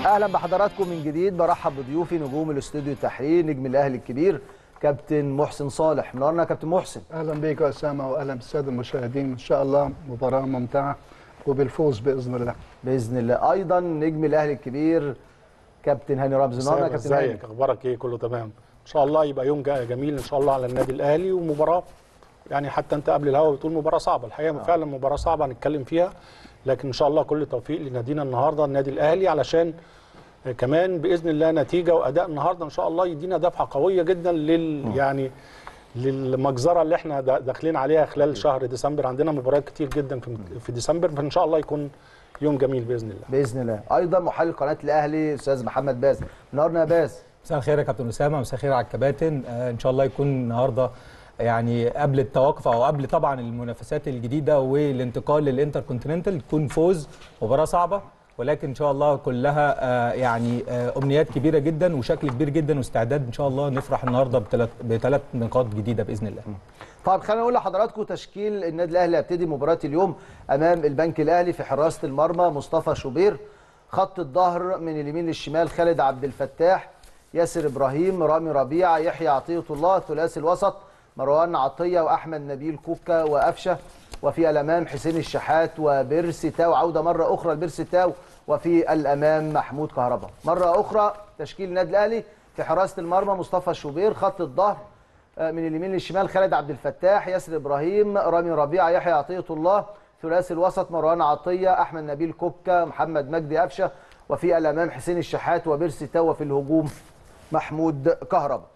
اهلا بحضراتكم من جديد برحب بضيوفي نجوم الاستوديو التحرير نجم الاهلي الكبير كابتن محسن صالح منورنا يا كابتن محسن اهلا بيك يا اسامه واهلا بالساده المشاهدين ان شاء الله مباراه ممتعه وبالفوز باذن الله باذن الله ايضا نجم الاهلي الكبير كابتن هاني رمزي منورنا يا ازيك كابتن هاني اخبارك ايه كله تمام ان شاء الله يبقى يوم جا- جميل ان شاء الله على النادي الاهلي ومباراه يعني حتى انت قبل الهوا بتقول مباراه صعبه الحقيقه آه. فعلا مباراه صعبه هنتكلم فيها لكن ان شاء الله كل التوفيق لنادينا النهارده النادي الاهلي علشان كمان باذن الله نتيجه واداء النهارده ان شاء الله يدينا دفعه قويه جدا لل يعني للمجزره اللي احنا دا- داخلين عليها خلال شهر ديسمبر عندنا مباريات كتير جدا في في ديسمبر فان شاء الله يكون يوم جميل باذن الله باذن الله ايضا محلل قناه الاهلي استاذ محمد باز منورنا يا باز مساء الخير يا كابتن اسامه مساء الخير على الكباتن آه ان شاء الله يكون النهارده يعني قبل التوقف او قبل طبعا المنافسات الجديده والانتقال للانتر كونتيننتال تكون فوز مباراه صعبه ولكن ان شاء الله كلها آه يعني آه امنيات كبيره جدا وشكل كبير جدا واستعداد ان شاء الله نفرح النهارده بثلاث بثلاث نقاط جديده باذن الله طيب خلينا نقول لحضراتكم تشكيل النادي الاهلي هيبتدي مباراه اليوم امام البنك الاهلي في حراسه المرمى مصطفى شوبير خط الظهر من اليمين للشمال خالد عبد الفتاح ياسر ابراهيم رامي ربيعه يحيى عطيه الله ثلاثي الوسط مروان عطيه واحمد نبيل كوكا وقفشه وفي الامام حسين الشحات وبيرسي تاو عوده مره اخرى لبيرسي تاو وفي الامام محمود كهربا مره اخرى تشكيل النادي الاهلي في حراسه المرمى مصطفى شوبير خط الظهر من اليمين للشمال خالد عبد الفتاح ياسر ابراهيم رامي ربيعه يحيى عطيه الله ثلاثي الوسط مروان عطيه احمد نبيل كوكا محمد مجدي قفشه وفي الامام حسين الشحات وبيرسي تاو في الهجوم محمود كهربا